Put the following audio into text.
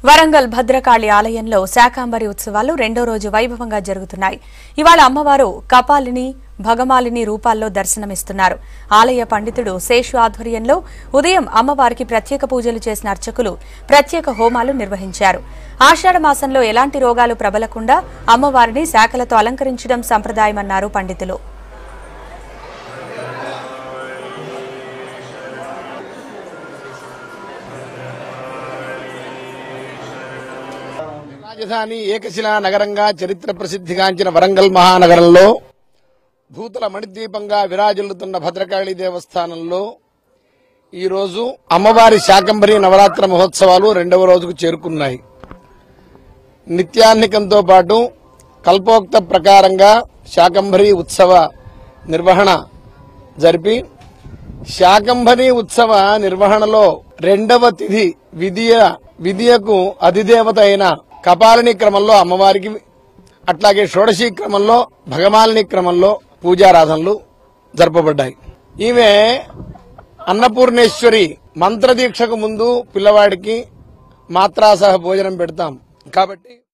వరంగల్ భద్రకాళి ఆలయంలో శాకాంబరి ఉత్సవాలు రెండో రోజు వైభవంగా జరుగుతున్నాయి ఇవాళ అమ్మవారు కపాలిని భగమాలిని రూపాల్లో దర్శనమిస్తున్నారు ఆలయ పండితుడు శేషు ఆధ్వర్యంలో ఉదయం అమ్మవారికి ప్రత్యేక పూజలు చేసిన అర్చకులు ప్రత్యేక హోమాలు నిర్వహించారు ఆషాఢ మాసంలో ఎలాంటి రోగాలు ప్రబలకుండా అమ్మవారిని శాఖలతో అలంకరించడం సంప్రదాయమన్నారు పండితులు రాజధాని ఏకశిలా నగరంగా చరిత్ర ప్రసిద్ధిగాంచిన వరంగల్ మహానగరంలో భూతల మణిద్వీపంగా విరాజిల్లుతున్న భద్రకాళి దేవస్థానంలో ఈరోజు అమ్మవారి శాకంబరి నవరాత్ర మహోత్సవాలు రెండవ రోజుకు చేరుకున్నాయి నిత్యాన్నికంతో పాటు కల్పోక్త ప్రకారంగా శాకంబరి ఉత్సవ నిర్వహణ జరిపి శాకంభరి ఉత్సవ నిర్వహణలో రెండవ తిథి విధియ విధియకు అధిదేవత అయిన కపాలిని క్రమంలో అమ్మవారికి అట్లాగే షోడశీ క్రమంలో భగమాలిని క్రమంలో పూజారాధనలు జరపబడ్డాయి ఈమె అన్నపూర్ణేశ్వరి మంత్రదీక్షకు ముందు పిల్లవాడికి మాత్రాసహ భోజనం పెడతాం కాబట్టి